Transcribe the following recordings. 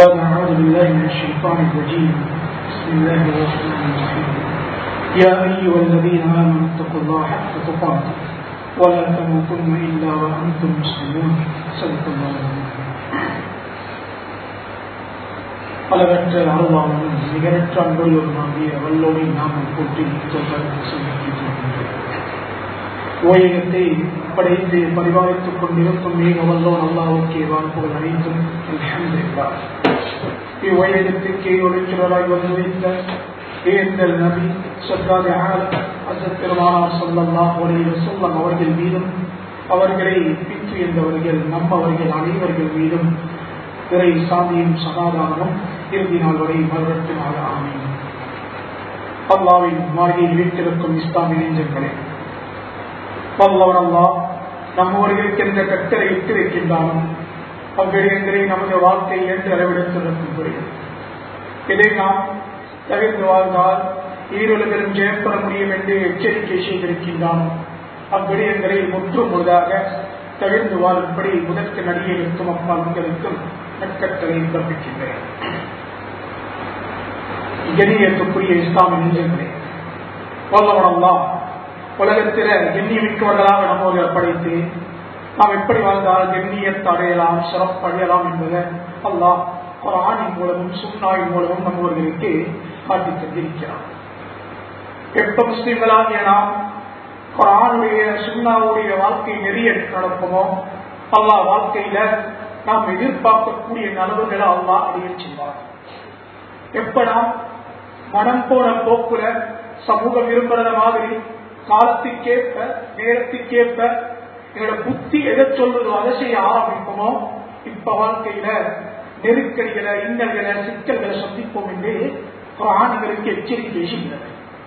أعوذ بالله من الشيطان الرجيم بسم الله الرحمن الرحيم يا أيها الذين آمنوا اتقوا الله حق تقاته ولا تموتن إلا وأنتم مسلمون صدق الله العظيم அளவற்ற அருளாளனும் நிகரற்ற அன்புள்ளவனாகிய வல்லோரை நாமும் போற்றி ஓயகத்தை படைத்து பரிபாலித்துக் கொண்டிருக்கும் மிக வல்லோன் அல்லாவுக்கே வாழ்ப்புகள் அனைத்தும் அல்ஹம்துலில்லாஹ் இவ்வையகத்துக்கே ஒளிச்சுடராய் வந்து வைத்த ஏந்தல் நபி சொல்லாத அசத் பெருமானார் சொல்லலாம் உடைய சொல்லம் அவர்கள் மீதும் அவர்களை பித்து என்றவர்கள் நம்மவர்கள் அனைவர்கள் மீதும் பிறை சாந்தியும் சமாதானமும் இறுதி நாள் வரை மறுபடியாக ஆமீன் அல்லாவின் மாளிகையில் வீட்டிருக்கும் இஸ்லாமிய நெஞ்சங்களே வல்லவன் அல்லா நம்மவர்களுக்கு எந்த கட்டளை இட்டு வைக்கின்றானோ அவ்விடயங்களை நமது வாழ்க்கை என்று அளவெடுத்திருக்கும் இதை நாம் தவிர்த்து வாழ்ந்தால் ஈருலகிலும் ஜெயப்பெற முடியும் என்று எச்சரிக்கை செய்திருக்கின்றானோ அவ்விடயங்களை முற்று முழுதாக தவிர்த்து வாழும்படி முதற்கு நடிகர்களுக்கும் அப்பாளுங்களுக்கும் நற்கட்டளை பிறப்பிக்கின்றேன் கணியத்துக்குரிய இஸ்லாமிய நெஞ்சங்களே வல்லவனல்லா உலகத்தில கண்ணியமிக்கவர்களாக நம்மோடு படைத்து நாம் எப்படி வாழ்ந்தால் கண்ணியத்தை அடையலாம் சிறப்பு அடையலாம் என்பதை அல்லாஹ் ஒரு ஆணின் மூலமும் சுண்ணாயின் மூலமும் நம்மவர்களுக்கு காட்டி தந்திருக்கிறார் எப்ப முஸ்லிம்களாகிய நாம் குரானுடைய சுண்ணாவுடைய வாழ்க்கை நெறிய நடப்போமோ அல்லா வாழ்க்கையில நாம் எதிர்பார்க்கக்கூடிய நலவுகளை அல்லா அடைய செய்வார் எப்ப நாம் மனம் போன போக்குல சமூகம் விரும்புறத மாதிரி காலத்துக்கேற்ப நேரத்துக்கேற்ப எங்களோட புத்தி எதை சொல்றதோ அதை செய்ய ஆரம்பிப்போமோ இப்ப வாழ்க்கையில நெருக்கடிகளை இன்னல்களை சிக்கல்களை சந்திப்போம் என்று ஆண்களுக்கு எச்சரிக்கை செய்கிறது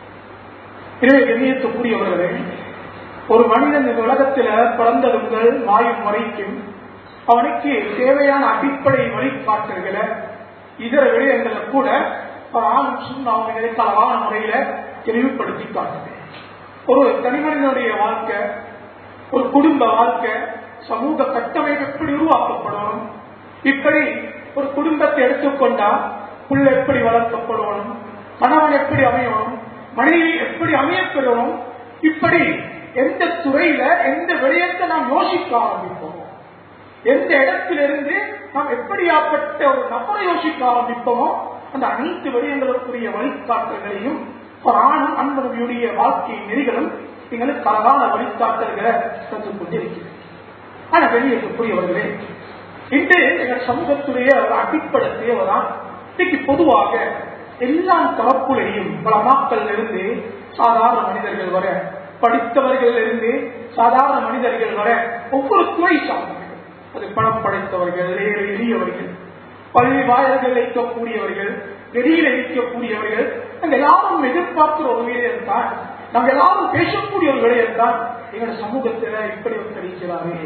எனவே கண்ணியத்துக்குரியவர்களே ஒரு மனிதன் இந்த உலகத்துல பிறந்தது முதல் மாயும் வரைக்கும் அவனுக்கு தேவையான அடிப்படை வழிகாட்டல்களை இதர விடயங்களை கூட ஆணும் சுண்ணாவுகளுக்கு அழகான முறையில தெளிவுபடுத்தி காட்டுது ஒரு தனிமனிதனுடைய வாழ்க்கை ஒரு குடும்ப வாழ்க்கை சமூக கட்டமைப்பு எப்படி உருவாக்கப்படணும் இப்படி ஒரு குடும்பத்தை எடுத்துக்கொண்டா புள்ள எப்படி வளர்க்கப்படணும் கணவன் எப்படி அமையணும் மனைவி எப்படி அமையப்பெறணும் இப்படி எந்த துறையில எந்த விடயத்தை நாம் யோசிக்க ஆரம்பிப்போம் எந்த இடத்திலிருந்து நாம் எப்படியாப்பட்ட ஒரு நபரை யோசிக்க ஆரம்பிப்போமோ அந்த அனைத்து விடயங்களுக்குரிய வழிகாட்டல்களையும் ஒரு ஆணும் அன்பனுடைய வாழ்க்கை நெறிகளும் எங்களுக்கு அழகான வழிகாட்டல்களை கற்றுக் கொண்டிருக்கிறது ஆனா வெளியேற்றக்கூடியவர்களே இன்று எங்கள் சமூகத்துடைய ஒரு அடிப்படை தேவைதான் இன்னைக்கு பொதுவாக எல்லா தரப்புலையும் பல மாக்கள் இருந்து சாதாரண மனிதர்கள் வர படித்தவர்கள் இருந்து சாதாரண மனிதர்கள் வர ஒவ்வொரு துறை சார்ந்தவர்கள் அது பணம் படைத்தவர்கள் எளியவர்கள் பள்ளி வாயல்கள் வைக்கக்கூடியவர்கள் வெளியில வைக்கக்கூடியவர்கள் நாங்கள் எல்லாரும் எதிர்பார்க்கிற ஒரு விடயம் தான் நாங்கள் எல்லாரும் பேசக்கூடிய ஒரு விடயம் தான் எங்களோட சமூகத்துல இப்படி ஒருத்தரிக்கிறாரு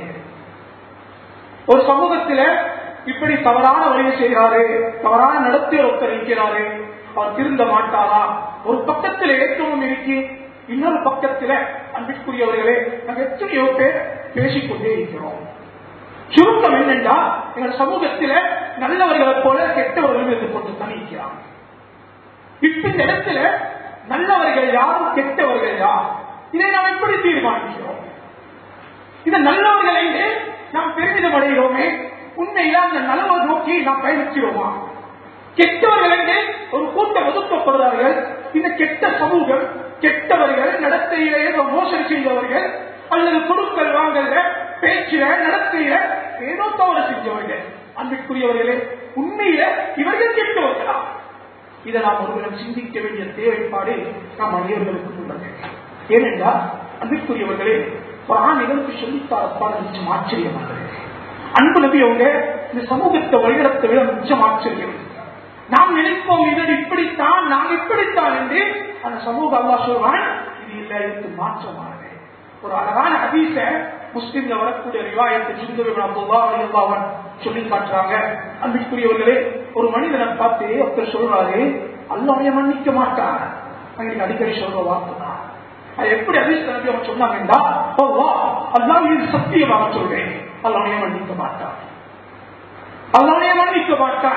ஒரு சமூகத்துல இப்படி தவறான வழியை செய்கிறாரு தவறான நடத்திய ஒருத்தர் இருக்கிறாரு அவர் திருந்த மாட்டாரா ஒரு பக்கத்துல ஏற்றமும் இருக்கு இன்னொரு பக்கத்துல அன்பிற்குரியவர்களே நாங்கள் எத்தனையோ பேர் பேசிக்கொண்டே இருக்கிறோம் சுருக்கம் என்னென்றா எங்கள் சமூகத்தில நல்லவர்களை போல கெட்டவர்களும் இருந்து கொண்டு தனிக்கிறான் இப்ப இந்த இடத்துல நல்லவர்கள் யாரும் கெட்டவர்கள் யார் இதை நாம் எப்படி தீர்மானிக்கிறோம் இந்த நல்லவர்கள் என்று நாம் பெருமிதம் அடைகிறோமே உண்மையில அந்த நல்லவர் நோக்கி நாம் பயணிக்கிறோமா கெட்டவர்கள் என்று ஒரு கூட்டம் ஒதுக்கப்படுறார்கள் இந்த கெட்ட சமூகம் கெட்டவர்கள் நடத்தையில ஏதோ மோசடி செய்தவர்கள் அல்லது பொருட்கள் வாங்கல பேச்சில நடத்தையில ஏதோ தவறு செஞ்சவர்கள் அன்பிற்குரியவர்களே உண்மையில இவர்கள் கெட்டவர்களா இதை நாம் ஒருவரும் சிந்திக்க வேண்டிய தேவைப்பாடு நாம் அனைவர்களுக்கு உள்ளது ஏனென்றால் அன்பிற்குரியவர்களே ஒரு ஆணைகளுக்கு சொல்லித்தாரப்பாடு நிச்சயம் ஆச்சரியமானது அன்பு நபி அவங்க இந்த சமூகத்தை வழிநடத்த விட நிச்சயம் ஆச்சரியம் நாம் நினைப்போம் இவர் இப்படித்தான் நான் இப்படித்தான் என்று அந்த சமூக அல்லா சொல்வான் இது இல்லை இதுக்கு மாற்றமானது ஒரு அழகான ஹதீச முஸ்லிம்ல வரக்கூடிய ரிவாயத்தை சிந்துவன் சொல்லி காட்டுறாங்க அன்பிற்குரியவர்களே ஒரு மனிதனை பார்த்து ஒருத்தர் சொல்றாரு அல்லாவைய மன்னிக்க மாட்டார் எங்களுக்கு அடிக்கடி சொல்ற வார்த்தை தான் அது எப்படி அதிர்ஷ்டம் அவங்க சொன்னாங்கன்னா அல்லாஹ் இது சத்தியமாக சொல்றேன் அல்லாவைய மன்னிக்க மாட்டார் அல்லாவைய மன்னிக்க மாட்டான்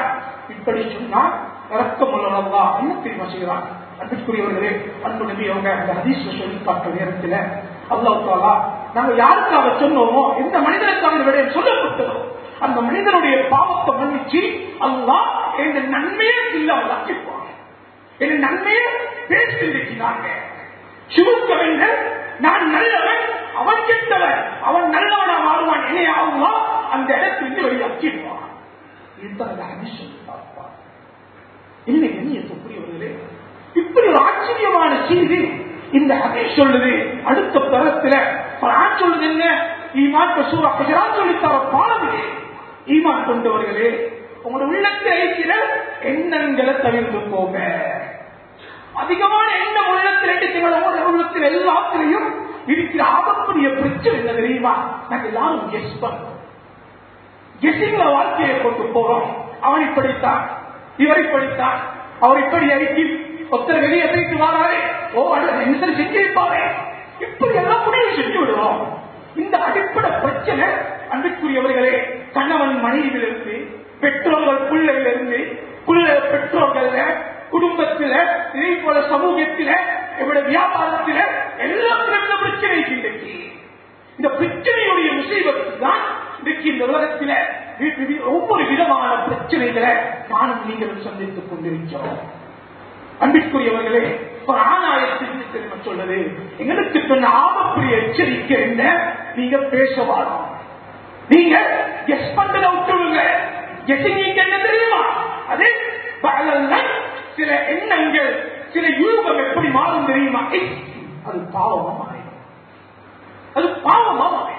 இப்படி சொன்னால் இறக்கம் உள்ளவர்களா என்ன தெரியுமா செய்கிறான் அன்புக்குரியவர்களே அன்பு நபி அவங்க அந்த ஹதீஸ் சொல்லி பார்த்த நேரத்தில் அல்லாஹ் தாலா நாங்க யாருக்காக சொன்னோமோ எந்த மனிதனுக்காக இந்த விடயம் சொல்லப்பட்டதோ அந்த மனிதனுடைய பாவத்தை மன்னிச்சு அல்லாஹ் எந்த நன்மையை இல்லாமல் ஆக்கிப்பாங்க என் நன்மையை பேசியிருக்கிறாங்க சுருக்கவில்லை நான் நல்லவன் அவன் கெட்டவன் அவன் நல்லவனா மாறுவான் என்னைய ஆகுமா அந்த இடத்திலிருந்து வெளியாக்கிடுவான் இதுதான் அந்த ஹதீஸ் சொல்லி பார்ப்பான் இல்லை எண்ணியத்துக்குரியவர்களே இப்படி ஒரு ஆச்சரியமான செய்தி இந்த ஹதீஸ் சொல்லுது அடுத்த பரத்துல குர்ஆன் சொல்லுது என்ன ஈமான் சூரா ஹஜராத் சொல்லி தர பாடம் இது ஈமான் கொண்டவர்களே உங்களோட உள்ளத்தை இருக்கிற எண்ணங்களை தவிர்த்து போக அதிகமான எண்ணம் உள்ளத்தில் எடுத்து உள்ளத்தில் எல்லாத்திலையும் இருக்கிற ஆகக்கூடிய பிரச்சனை என்ன தெரியுமா நாங்க எல்லாரும் கெஸ் பண்றோம் கெஸிங்ல வாழ்க்கையை கொண்டு போறோம் அவன் இப்படித்தான் இவர் இப்படித்தான் அவர் இப்படி அறிக்கை ஒருத்தர் வெளியே போயிட்டு வாராரு ஓ என்ன செஞ்சிருப்பாரு இப்படி எல்லாம் முடிவு செஞ்சு விடுவோம் இந்த அடிப்படை பிரச்சனை அன்புக்குரியவர்களே கணவன் மனைவியிலிருந்து பெற்றோர்கள் பிள்ளையிலிருந்து பிள்ளை பெற்றோர்கள் குடும்பத்தில இதே போல சமூகத்தில எவ்வளவு வியாபாரத்தில எல்லாத்திலும் இந்த பிரச்சனை இன்றைக்கு இந்த பிரச்சனையுடைய முசைவத்து தான் இன்றைக்கு இந்த உலகத்தில ஒவ்வொரு விதமான பிரச்சனைகளை நானும் நீங்களும் சந்தித்துக் கொண்டிருக்கிறோம் அன்பிற்குரியவர்களே ஒரு ஆணாயத்திற்கு திரும்ப சொல்லுது எங்களுக்கு சொன்ன ஆபப்புரிய எச்சரிக்கை என்ன நீங்க பேச வாரம் நீங்க கெஸ் பண்றத விட்டுடுங்க கெஸிங்க என்ன தெரியுமா அது பலன் சில எண்ணங்கள் சில யூகம் எப்படி மாறும் தெரியுமா அது பாவமா மாறிடும் அது பாவமா மாறிடும்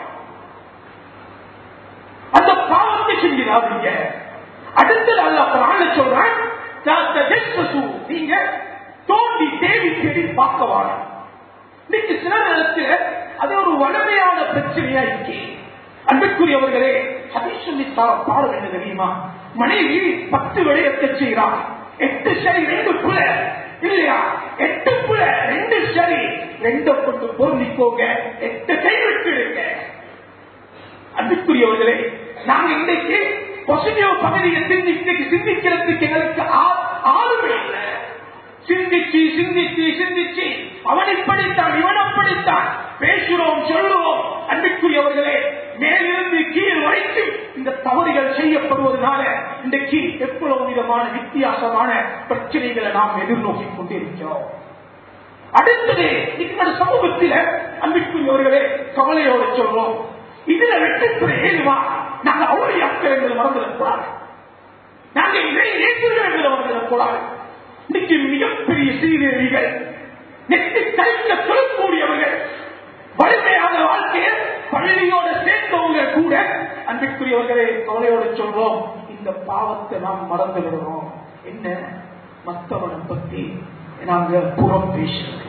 அந்த பாவத்தை செஞ்சிடாதீங்க அடுத்தது அல்ல பிராண சொல்றான் நீங்க தோண்டி தேடி தேடி பார்க்க வாங்க இன்னைக்கு சில நேரத்தில் அது ஒரு வளமையான பிரச்சனையா இருக்கு அன்புக்குரியவர்களே அதை சொல்லி பாட வேண்டும் தெரியுமா மனைவி பத்து விடயத்தை செய்கிறான் எட்டு சரி ரெண்டு புல இல்லையா எட்டு புல ரெண்டு சரி ரெண்டு கொண்டு பொருந்திக்கோங்க எட்டு கை விட்டுடுங்க அன்புக்குரியவர்களே நாங்க இன்றைக்கு பொசிட்டிவ் பகுதியை சிந்தித்து சிந்திக்கிறதுக்கு எங்களுக்கு ஆளுமை இல்லை சிந்திச்சு சிந்திச்சு சிந்திச்சு அவன் இப்படித்தான் இவன் அப்படித்தான் பேசுகிறோம் சொல்லுவோம் அன்புக்குரியவர்களே மேலிருந்து கீழ் வரைக்கும் இந்த தவறுகள் செய்யப்படுவதனால இன்றைக்கு எவ்வளவு விதமான வித்தியாசமான பிரச்சனைகளை நாம் எதிர்நோக்கி கொண்டிருக்கிறோம் அடுத்தது இந்த சமூகத்தில அன்பிற்குரியவர்களே கவலையோடு சொல்றோம் இதுல வெற்றி ஏழுவா நாங்க அவருடைய அக்கள் என்பது மறந்துடக்கூடாது நாங்க இதை ஏற்றுகள் என்பதை மறந்துடக்கூடாது இன்னைக்கு மிகப்பெரிய சீரழிகள் நெட்டு கழிக்க சொல்லக்கூடியவர்கள் வலிமையான வாழ்க்கையை பள்ளியோட சேர்ந்தவங்க கூட அன்பிற்குரியவர்களே கவலையோடு சொல்றோம் இந்த பாவத்தை நாம் மறந்து விடுறோம் என்ன மற்றவனை பத்தி நாங்க புறம் பேசுறது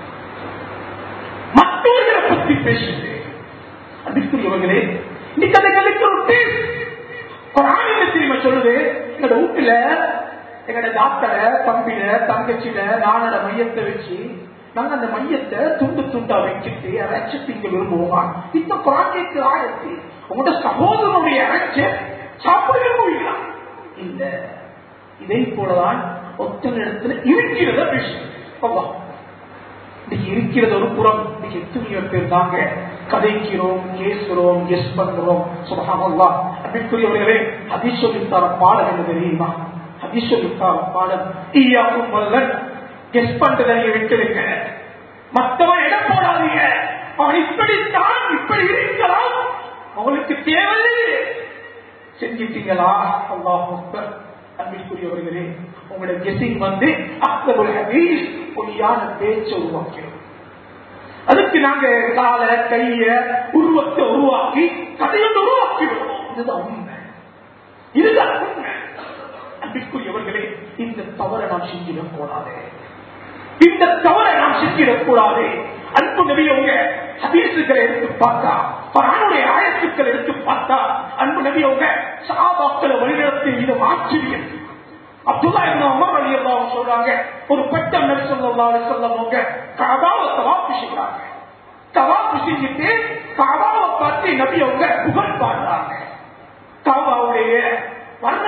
மற்றவர்களை பத்தி பேசுறது அன்பிற்குரியவர்களே இன்னைக்கு அதை கலைக்க விட்டு ஒரு ஆணின திரும்ப சொல்லுது எங்களோட வீட்டுல எங்களோட டாக்டரை தம்பில தங்கச்சில நானோட மையத்தை வச்சு நாங்க அந்த மையத்தை துண்டு துண்டா வச்சுட்டு அரைச்சு திங்க விரும்புவோம் இந்த குரானுக்கு ஆயிரத்தி உங்களோட சகோதரனுடைய அரைச்ச சாப்பிட விரும்புவீங்களா இல்ல இதை போலதான் ஒத்தன இடத்துல இருக்கிறத பேசுவோம் இன்னைக்கு இருக்கிறது ஒரு புறம் இன்னைக்கு எத்தனையோ பேர் தாங்க கதைக்கிறோம் பேசுறோம் கெஸ் பண்றோம் சுபகாமல்லா அன்பிற்குரியவர்களே அதிசொலித்தார பாடம் என்ன தெரியுமா அதிசொலித்தார பாடம் ஈயாக்கும் வல்லன் கெஸ் பண்றதை நீங்க விட்டுருங்க மத்தவன் இடம் போடாதீங்க அவன் இப்படித்தான் இப்படி இருக்கலாம் அவனுக்கு தேவையில்லை செஞ்சிட்டீங்களா அல்லாஹ் அன்பிற்குரியவர்களே உங்களுடைய கெசிங் வந்து அக்தபுல் ஹதீஸ் பொய்யான பேச்சு உருவாக்கிறோம் அதுக்கு நாங்க கால கைய உருவத்தை உருவாக்கி கதையொன்று உருவாக்கி விடுவோம் இதுதான் உண்மை இதுதான் உண்மை அன்பிற்குரியவர்களே இந்த தவறை நாம் செஞ்சிடக் கூடாது இந்த தவறை நாம் செஞ்சிடக் கூடாது அன்பு நபியவங்க ஹதீசுகளை எடுத்து பார்த்தா பரானுடைய ஆயத்துக்கள் எடுத்து பார்த்தா அன்பு நபியவங்க சாபாக்களை வழிநடத்திய விதம் ஆச்சரியம் அப்துல்லா ibn உமர் ரலியல்லாஹு சொல்றாங்க ஒரு பட்டம் நபி ஸல்லல்லாஹு அலைஹி வஸல்லம் அவங்க கஅபாவை தவாப் செய்றாங்க தவாப் செஞ்சுட்டு கஅபாவை பார்த்து நபி அவங்க புகழ் பாடுறாங்க கஅபாவுடைய வர்ணனைகள் நபி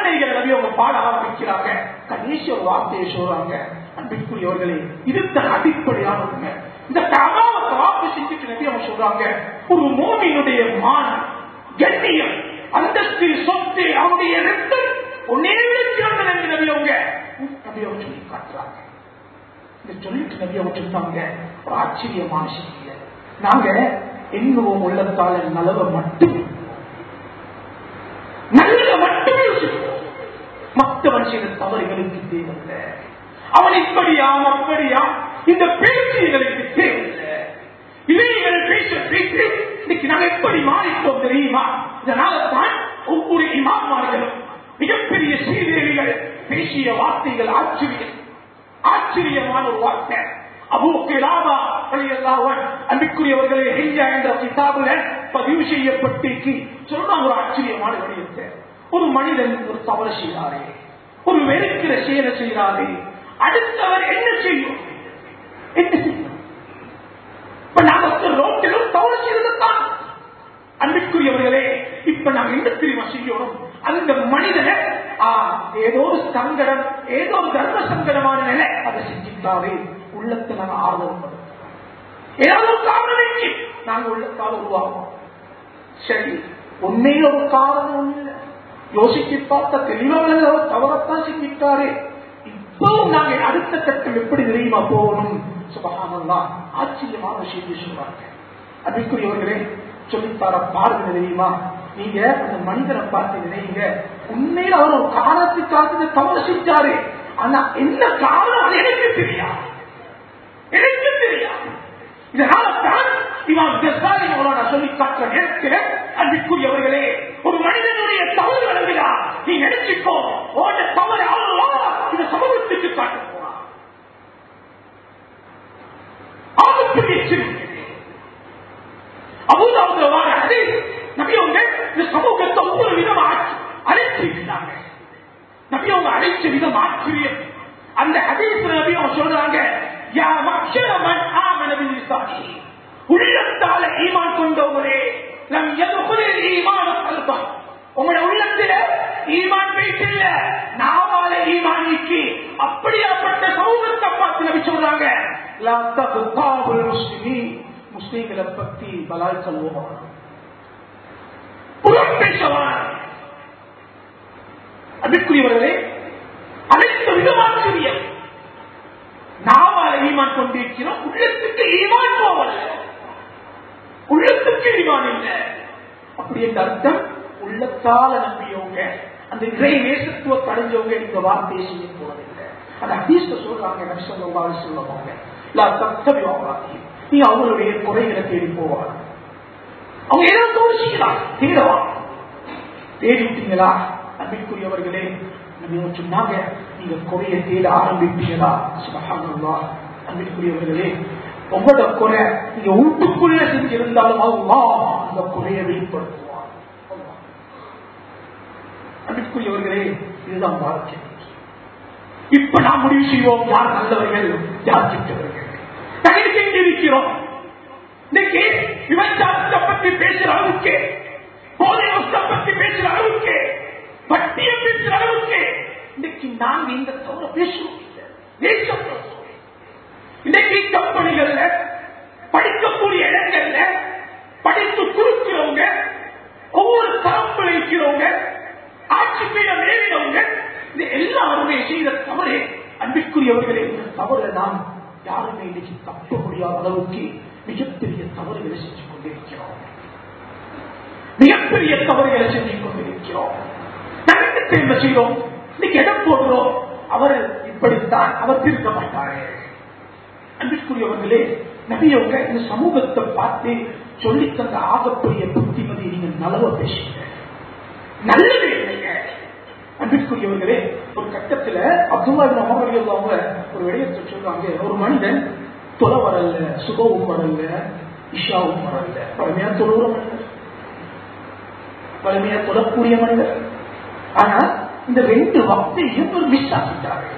நபி அவங்க பாட ஆரம்பிக்கிறாங்க கணேச ஒரு வார்த்தையை சொல்றாங்க அன்பிற்குரியவர்களே இதுதான் அடிப்படையான உண்மை இந்த கபாவை தவாப்பு செஞ்சுட்டு நபி அவங்க சொல்றாங்க ஒரு மோமியினுடைய மானம் கண்ணியம் அந்தஸ்து சொத்து அவருடைய ரத்தம் ஒன்னே விட சிறந்தது என்று நபி அவங்க நபி அவங்க சொல்லி காட்டுறாங்க இதை சொல்லிட்டு நபி அவங்க சொன்னாங்க ஒரு ஆச்சரியமான செய்திய நாங்க எண்ணுவோம் உள்ளத்தால நலவை மட்டும் நல்ல மட்டுமே யோசிப்போம் மற்றவன் செய்த தவறுகளுக்கு தேவையில்லை அவன் இப்படியாம் அப்படியாம் இந்த பேச்சு எங்களுக்கு தேவையில்லை இவைகளை பேச பேச்சு இன்னைக்கு நாங்க எப்படி மாறிட்டோம் தெரியுமா இதனால தான் ஒவ்வொரு இமாமார்களும் மிகப்பெரிய சீர்தேவிகள் பேசிய வார்த்தைகள் ஆச்சரியம் ஆச்சரியமான ஒரு வார்த்தை அபு கிலாபா அன்புக்குரியவர்களே ஹெய்யா என்ற கிதாபுல பதிவு செய்யப்பட்டிருக்கு சொல்றாங்க ஒரு ஆச்சரியமான விடயத்தை ஒரு மனிதன் ஒரு தவறு செய்கிறாரே ஒரு வெறுக்கிற செயலை செய்கிறாரே அடுத்தவர் என்ன செய்யும் என்ன செய்யும் இப்ப நாம ரோட்டிலும் தவறு செய்வதுதான் அன்புக்குரியவர்களே இப்ப நாம் என்ன தெரியுமா செய்யணும் அந்த மனிதனை ஆ, ஏதோ ஒரு சங்கடம் ஏதோ ஒரு தர்ம சங்கடமான நிலை அதை செஞ்சுட்டாவே உள்ளத்தை நாங்க ஆர்வம் படுத்தலாம் ஏதாவது ஒரு காரணம் இருக்கு நாங்க உள்ளத்தால் உருவாகும் சரி உண்மையில ஒரு காரணம் இல்லை யோசிச்சு பார்த்தா தெளிவாக அவர் தவறத்தான் செஞ்சிட்டாரே இப்பவும் நாங்க அடுத்த கட்டம் எப்படி தெரியுமா போகணும் சுபகானந்தா ஆச்சரியமான விஷயத்தை சொல்றாங்க அதுக்குரியவர்களே சொல்லித்தார பாருங்க தெரியுமா நீங்க அந்த மனிதனை பார்த்து நினைங்க உண்மையில அவர் ஒரு காரணத்துக்காக இந்த தவறு செஞ்சாரு ஆனா என்ன காரணம் அது எனக்கு தெரியாது எனக்கு தெரியாது இதனால தான் இவன் கசாலி மௌலானா சொல்லி காட்டுற நேரத்தில் அன்புக்குரியவர்களே ஒரு மனிதனுடைய தவறு விளங்குதா நீ நினைச்சுக்கோ உன்ன தவறு அவ்வளவா இந்த சமூகத்துக்கு காட்ட போறான் ஆகப்பெரிய சிறுத்தை அபூதாவுல வார ஹதீஸ் நபி அவங்க இந்த சமூகத்தை ஒவ்வொரு விதம் அழைச்சிருந்தாங்க நபி அவங்க அழைச்ச விதம் ஆச்சரியம் அந்த ஹதீஸ் நபி அவங்க சொல்றாங்க யா மக்ஷர மன் ஆமன பில்லிசானி உள்ளத்தால ஈமான் கொண்டவங்களே நம் எதுக்குள்ள ஈமான கல்பா உங்களோட உள்ளத்துல ஈமான் பேசில்ல நாவால ஈமான் நீக்கி அப்படியாப்பட்ட சமூகத்தை பார்த்து நபி சொல்றாங்க லா தகுதாபுல் முஸ்லிமீன் முஸ்லீம்களை பத்தி பலாய் சொல்லுவோம் புறம் பேசவான் அதுக்குரியவர்களே அனைத்து விதமாச்சரியம் நாவால ஈமான் கொண்டிருக்கிறோம் உள்ளத்துக்கு ஈமான் போவல்ல உள்ளத்துக்கு ஈமான் இல்லை அப்படி என்ற அர்த்தம் உள்ளத்தால நம்பியவங்க அந்த இறை நேசத்துவ அடைஞ்சவங்க இந்த வார்த்தையை செய்ய போவதில்லை அந்த ஹதீஸ்ல சொல்றாங்க நபிசல்லாஹு சொல்லுவாங்க லா தத்தபிவாங்க நீ அவங்களுடைய குறைகளை தேடி போவாங்க அவங்க ஏதாவது தோறு செய்யலாம் தேடவா தேடிட்டீங்களா அன்பிற்குரியவர்களே நம்ம சொன்னாங்க நீங்க குறைய தேட ஆரம்பிப்பீங்களா சுபகானல்லா அன்பிற்குரியவர்களே உங்களோட குறை நீங்க வீட்டுக்குள்ளே செஞ்சிருந்தாலும் அவ்வா அந்த குறையை வெளிப்படுத்துவான் அல்லாஹ். அன்பிற்குரியவர்களே இதுதான் வாழ்க்கை இப்ப நாம் முடிவு செய்வோம் யார் நல்லவர்கள் யார் கெட்டவர்கள் தகுதி எங்க இருக்கிறோம் இன்னைக்கு விபச்சாரத்தை பத்தி பேசுற அளவுக்கு போதை வஸ்தை பத்தி பேசுற அளவுக்கு பட்டிய பேசுற அளவுக்கு இன்னைக்கு நாங்க இந்த தவிர பேசுவோம் இல்லை. தேசம் பேசுவோம். இன்னைக்கு கம்பெனிகள்ல படிக்கக்கூடிய இடங்கள்ல படித்து கொடுக்கிறவங்க ஒவ்வொரு தரப்பு இருக்கிறவங்க ஆட்சி பீடம் ஏறினவங்க இது எல்லாருமே செய்த தவறு அன்பிற்குரியவர்களே இந்த தவறு நாம் யாருமே இன்னைக்கு தப்ப முடியாத அளவுக்கு மிகப்பெரிய தவறுகளை செஞ்சு கொண்டிருக்கிறோம் மிகப்பெரிய தவறுகளை செஞ்சு கொண்டிருக்கிறோம் நாங்க என்ன தெரியுமா செய்யறோம் இன்னைக்கு இடம் போடுறோம் அவர் இப்படித்தான் அவர் திருத்த மாட்டாரு அன்பிற்குரியவர்களே நபியவங்க இந்த சமூகத்தை பார்த்து சொல்லி தந்த ஆகப்பெரிய புத்திமதி நீங்க நலவ பேசுங்க நல்லது இல்லைங்க அன்பிற்குரியவர்களே ஒரு கட்டத்துல அப்துல்லா அமர்கள் அவங்க ஒரு விடயத்தை சொல்றாங்க ஒரு மனிதன் தொலை வரல சுபவும் வரல இஷாவும் வரல பழமையா தொழுகிற மனிதர் பழமையா தொழக்கூடிய மனிதர் ஆனா இந்த ரெண்டு வக்தையும் ஒரு மிஸ் ஆகிட்டாரு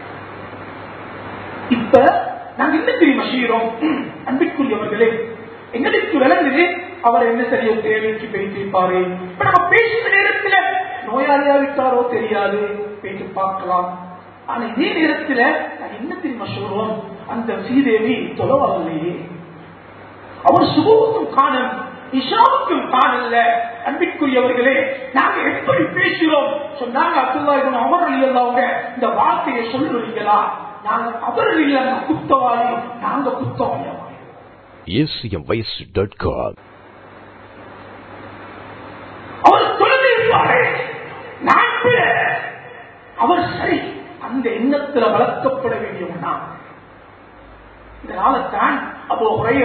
இப்ப நாங்க என்ன தெரியுமா செய்யறோம் அன்பிற்குரியவர்களே எங்களுக்கு விளங்குது அவர் என்ன சரியோ தேவைக்கு பேசியிருப்பாரு இப்ப நம்ம பேசுற நேரத்துல நோயாளியா விட்டாரோ தெரியாது போயிட்டு பார்க்கலாம் ஆனா இதே நேரத்துல நான் என்ன தெரியுமா சொல்றோம் அந்த ஸ்ரீதேவி தொலை வரலையே அவர் சுபவுக்கும் காணல் இஷாவுக்கும் காணல்ல அன்பிற்குரியவர்களே நாங்க எப்படி பேசுகிறோம் சொன்னாங்க அப்துல்லா இவன் அமர் அலி அல்லாவுங்க இந்த வார்த்தையை சொல்லுவீங்களா நாங்க அவர் இல்ல குத்தவாளி நாங்க குத்தவாளி acmvoice.com. அவர் தொழுதிருப்பாரு நான் பிழை. அவர் சரி அந்த எண்ணத்துல வளர்க்கப்பட வேண்டியவனா இதனால்தான் அப்போ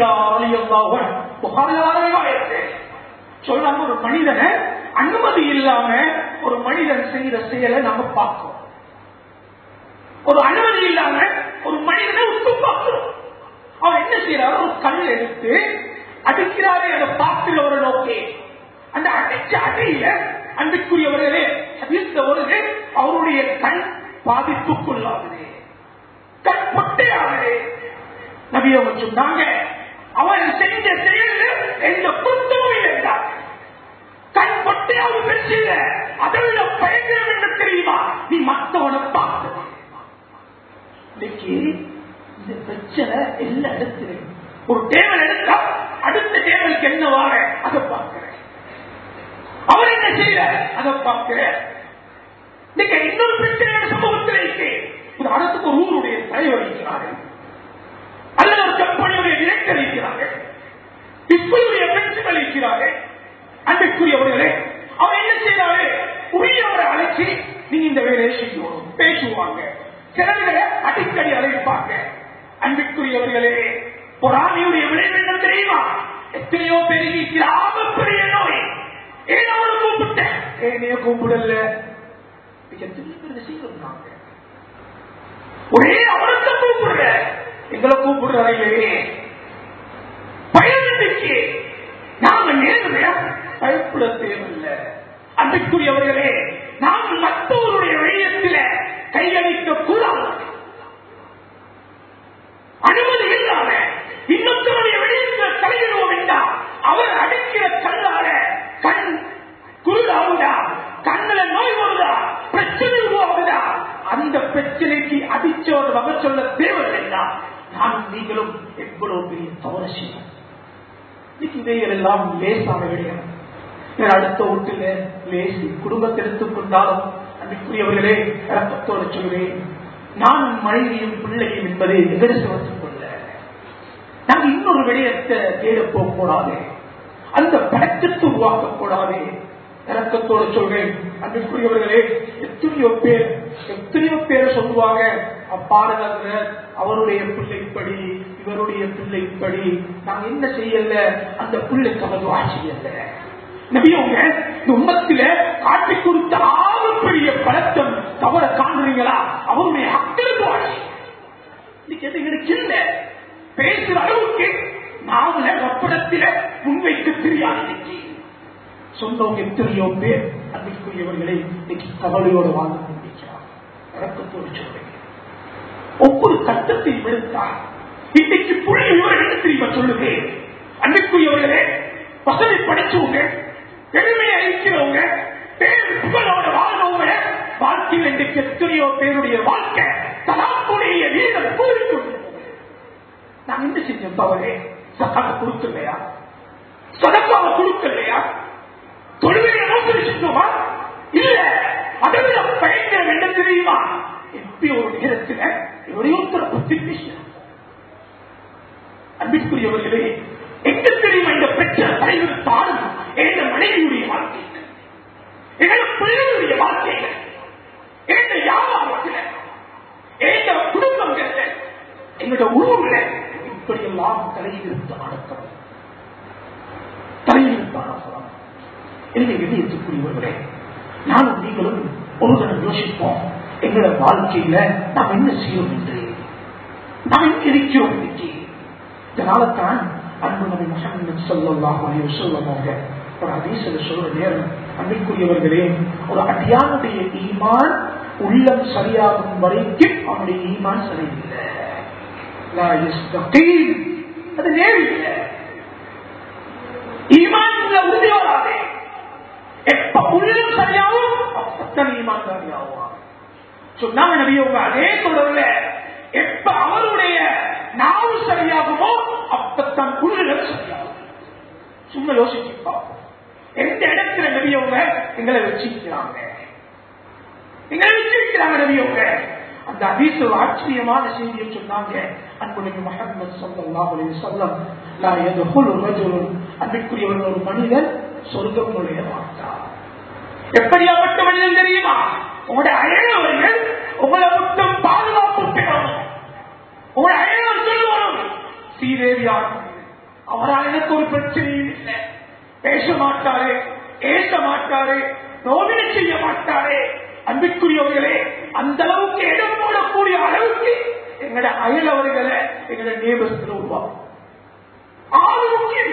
சொல்றாங்க ஒரு மனிதனை அனுமதி இல்லாம ஒரு மனிதன் செய்யற செயலை நம்ம பார்க்கிறோம் ஒரு அனுமதி இல்லாம ஒரு மனிதனை உத்து பார்க்கிறோம் அவர் என்ன செய்யறாரு ஒரு கல் எடுத்து அடிக்கிறாரே அதை பார்க்கிறவரை நோக்கி அந்த அடிச்ச அடியில அன்புக்குரியவர்களே அதிர்ந்த ஒரு அவருடைய கண் பாதிப்புக்குள்ளாகுது கண் பொட்டையாகுது நபியவங்க சொன்னாங்க அவன் செஞ்ச செயல் எந்த குத்தமும் இருந்தார் கண் பொட்டையாவது பிரச்சனை அதை விட பயங்கரம் என்ன தெரியுமா நீ மற்றவனை பார்த்து இன்னைக்கு இந்த பிரச்சனை எல்லா இடத்துலையும் ஒரு டேபிள் எடுத்தா அடுத்த டேபிளுக்கு என்ன வார அதை பார்க்கிறேன் அவர் என்ன செய்யற அதை பார்க்கிறேன் இன்னைக்கு இன்னொரு பிரச்சனை சமூகத்தில் இருக்கு ஒரு அரசுக்கு ஒரு ஊருடைய தலைவர் இருக்கிறார்கள் அல்லது ஒரு கம்பெனியுடைய டிரெக்டர் இருக்கிறார்கள் இப்படியுடைய பிரின்சிபல் இருக்கிறார்கள் அன்றைக்குரியவர்களே அவர் என்ன செய்யறாரு உரியவரை அழைச்சி நீங்க இந்த வேலையை செய்யணும் பேசுவாங்க சிலர்களை அடிக்கடி அழைப்பாங்க அன்பிற்குரியவர்களே பொறாமையுடைய விளைவு என்ன தெரியுமா எத்தனையோ பெருகி கிராம பெரிய நோய் ஏன் அவனை கூப்பிட்டேன் ஏனைய கூப்பிடல எத்தனையோ பேர் செய்யறாங்க ஒரே அவருக்கு கூப்பிடுற எங்களை கூப்பிடுறாங்களே பயம் இருந்துச்சு நாங்க நேர்மையா பயப்பட தேவையில்லை அன்றைக்குரியவர்களே நாம் மற்றவருடைய வெளியத்தில் கையளிக்க கூடாது அனுமதி இல்லாம இன்னொருத்தருடைய வெளியத்தில் தலையிடுவோம் என்றால் அவர் அடிக்கிற கண்ணால கண் குருடாகுதா கண்ணுல நோய் வருதா பிரச்சனை உருவாகுதா அந்த பிரச்சனைக்கு அடிச்சவர் வகை சொல்ல தேவையில்லைன்னா நானும் நீங்களும் எவ்வளவு பெரிய தவறு செய்யும் இன்னைக்கு இவைகள் எல்லாம் லேசான விடயம் என் அடுத்த வீட்டில லேசி குடும்பத்தை எடுத்துக்கொண்டாலும் அன்றைக்குரியவர்களே இறக்கத்தோடு சொல்கிறேன் நான் மனைவியும் பிள்ளையும் என்பதை எதிர்த்து கொள்ள நாங்கள் இன்னொரு விடயத்தை தேட போக கூடாது அந்த பழக்கத்தை உருவாக்க கூடாது இறக்கத்தோடு சொல்றேன் அன்றைக்குரியவர்களே எத்தனையோ பேர் எத்தனையோ பேர் சொல்லுவாங்க அப்பாடகர் அவருடைய பிள்ளைப்படி இவருடைய பிள்ளைப்படி நாங்க என்ன செய்யல அந்த பிள்ளைக்கு அவர் செய்யல நபியவங்க இந்த உம்மத்தில காட்டி கொடுத்த ஆகப்பெரிய பழக்கம் தவற காண்றீங்களா அவருடைய ஹக்கில் வாசி இன்னைக்கு எதுங்களுக்கு இல்ல பேசுற அளவுக்கு நாமள வப்படத்தில முன்வைக்க தெரியாது இன்னைக்கு சொந்தவங்க எத்தனையோ பேர் அன்றைக்குரியவர்களை இன்னைக்கு கவலையோடு வாழ்ந்து கொண்டிருக்கிறார் வழக்கத்தோடு சொல்றேன் ஒவ்வொரு கட்டத்தையும் எடுத்தார் இன்னைக்கு புள்ளி விவரம் என்ன தெரியுமா சொல்லுங்க அன்றைக்குரியவர்களே வசதி படிச்சவங்க பெருமையை அழிக்கிறவங்க பேர் புகழோட வாழ்றவங்க வாழ்க்கையில் இன்றைக்கு எத்தனையோ பேருடைய வாழ்க்கை தலாக்குடைய வீரம் கூறிக்கொண்டு நான் என்ன செஞ்சோம் தவறே சக்காக கொடுக்கலையா சதக்காவை கொடுக்கலையா தொழுகையை நோக்கி செஞ்சோமா இல்ல அதை விட பயங்கரம் என்ன தெரியுமா எப்படி ஒரு நேரத்தில் ஒருத்தரை பற்றி பேசினார் அன்பிற்குரியவர்களே எங்க தெரியுமா இந்த பிரச்சனை தலைவிருத்தாலும் எங்க மனைவியுடைய வாழ்க்கையில் எங்க பிள்ளையுடைய வாழ்க்கையில் எங்க வியாபாரத்தில் எங்க குடும்பங்கள்ல எங்களோட ஊர்ல இப்படியெல்லாம் தலைவிருத்து அடக்கம் தலைவிருத்து அடக்கலாம் எனவே வெளியேற்றக்கூடியவர்களே நானும் நீங்களும் ஒரு தினம் யோசிப்போம் எங்களோட வாழ்க்கையில நாம் என்ன செய்யணும் என்று நாம் எங்க இருக்கிறோம் இன்னைக்கு இதனால்தான் அன்பு நபி முகமது சொல்லலாம் சொல்லுவாங்க ஒரு அதீசில சொல்ற நேரம் அன்றைக்குரியவர்களே ஒரு அடியானுடைய ஈமான் உள்ளம் சரியாகும் வரைக்கும் அவனுடைய ஈமான் சரியில்லை லா யஸ்தகீம். அது நேரில்லை ஈமான் உறுதி வராது எப்ப உள்ளம் சரியாகும் அப்பத்தான் ஈமான் சரியாகும் சொன்னாங்க நபி அவங்க அதே தொடர்ல எப்ப அவருடைய நாவு சரியாகுமோ அப்பத்தான் உள்ளம் சரியாகும் சும்மா யோசிச்சு பார்ப்போம் எந்த இடத்துல நபி அவங்க எங்களை வச்சிருக்கிறாங்க எங்களை வச்சிருக்கிறாங்க நபி அவங்க அந்த அதீச ஒரு ஆச்சரியமான செய்தியை சொன்னாங்க அன்புடைய முகமது சல்லல்லாஹு அலைஹி வஸல்லம் லா யதுகுலு ரஜுலுன் அன்பிற்குரியவன் ஒரு மனிதன் சொர்க்கம் நுழைய மாட்டார் எப்படியாப்பட்ட மனிதன் தெரியுமா உங்களுடைய அயலவர்கள் உங்களை மட்டும் பாதுகாப்பு பெறணும் உங்களுடைய அயலவர் சொல்லுவாரும் ஸ்ரீதேவியான அவரால் எனக்கு ஒரு பிரச்சனையும் இல்லை பேச மாட்டாரு ஏச மாட்டாரு நோவினை செய்ய மாட்டாரே அன்பிற்குரியவர்களே அந்த அளவுக்கு இடம் போடக்கூடிய அளவுக்கு எங்களோட அயலவர்களை எங்களோட நேபர்ஸ்ல உருவாக்கும் ஆறு முக்கியம்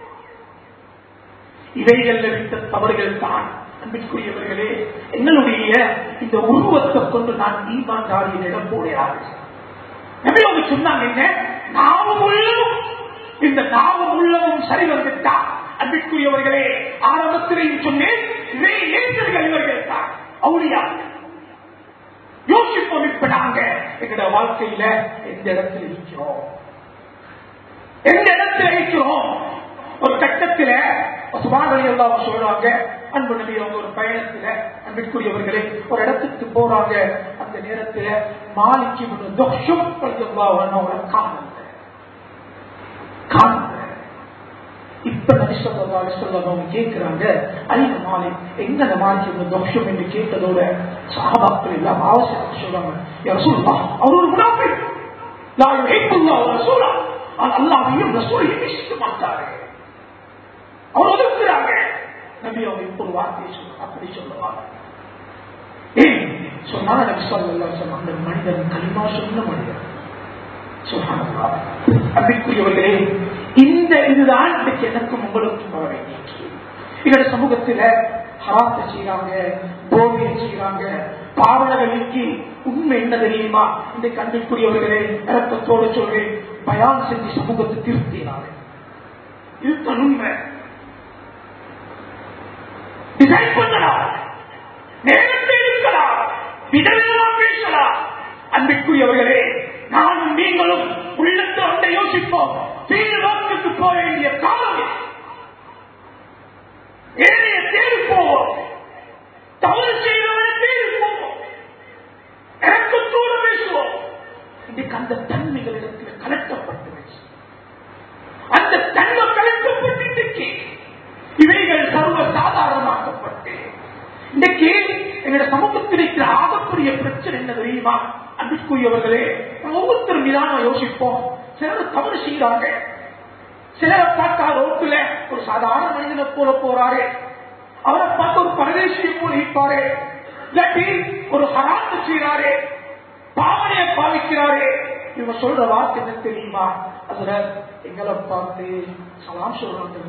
இவைகள் விட்ட தவறுகள் தான் அன்பிற்குரியவர்களே எங்களுடைய இந்த உருவத்தை கொண்டு நான் ஈமான்தாரியின் இடம் போடுகிறார் நபி அவங்க சொன்னாங்க என்ன நாவும் உள்ளவும் இந்த நாவும் உள்ளவும் சரி வந்துட்டா அன்பிற்குரியவர்களே ஆரம்பத்திலேயும் சொன்னேன் இவை ஏற்றர்கள் இவர்கள் தான் அவுளியா யோசிப்போம் இப்ப நாங்க எங்களோட வாழ்க்கையில எந்த இடத்துல இருக்கிறோம் எந்த இடத்துல இருக்கிறோம் ஒரு கட்டத்துல சுபாதலி எல்லாம் சொல்றாங்க அன்பு நபி அவங்க ஒரு பயணத்துல அன்பிற்குரியவர்களே ஒரு இடத்துக்கு போறாங்க அந்த நேரத்துல மாலிக்கு தொஷம் அவரை காணல காணல இப்ப நபிசல்லாஹு சொல்லம் அவங்க கேட்கிறாங்க ஐந்து மாலை எங்க அந்த மாலைக்கு இந்த தோஷம் என்று கேட்டதோட சகாபாக்கள் எல்லாம் அவசியம் சொல்றாங்க யார் சொல்லலாம் அவர் ஒரு முனாஃபி நான் ஏற்றுள்ளா ஒரு ரசூலா அல்லாவையும் ரசூலையும் நேசிக்க மாட்டாரு அவர் ஒதுக்குறாங்க நபி அவங்க இப்ப ஒரு வார்த்தையை சொல்ல அப்படி சொல்லுவாங்க ஏன் சொன்னாங்க நபி சொல்லா சொன்ன அந்த மனிதன் களிமா சொன்ன மனிதன் அன்பிற்குரியவர்களே இந்த இதுதான் இன்றைக்கு எனக்கும் உங்களுக்கும் வர வேண்டிய எங்களோட சமூகத்துல ஹராத்த செய்யறாங்க போதையை செய்யறாங்க பாவலர்களுக்கு உண்மை என்ன தெரியுமா இந்த கண்டிப்புரியவர்களே இறக்கத்தோடு சொல்றேன் பயான் செஞ்சு சமூகத்தை திருத்தினாங்க இதுதான் உண்மை டிசைன் பண்ணலாம் நேரத்தை இருக்கலாம் விதவிதமா பேசலாம் அன்பிற்குரியவர்களே நானும் நீங்களும் உள்ளத்தை ஒன்றை யோசிப்போம் தீர் வாக்குக்கு போக வேண்டிய காலம் ஏழைய தேடி போவோம் தவறு செய்தவரை தேடி போவோம் இறக்கத்தோடு பேசுவோம் இன்னைக்கு அந்த தன்மைகளிடத்தில் கலட்டப்பட்டு அந்த தன்மை கலட்டப்பட்டு இவைகள் சர்வ சாதாரணமாக்கப்பட்டு இன்னைக்கு எங்களோட சமூகத்தில் இருக்கிற ஆகக்கூடிய பிரச்சனை என்ன தெரியுமா அன்புக்குரியவர்களே ஒவ்வொருத்தரும் மீதான யோசிப்போம் சிலர் தவறு செய்யறாங்க சிலரை பார்த்தா ரோட்டுல ஒரு சாதாரண மனிதனை போல போறாரு அவரை பார்த்து ஒரு பரதேசியை போல இருப்பாரு இல்லாட்டி ஒரு ஹராத்து செய்யறாரு பாவனையை பாவிக்கிறாரு இவங்க சொல்ற வார்த்தை என்ன தெரியுமா அதுல எங்களை பார்த்து சலாம் சொல்றாங்க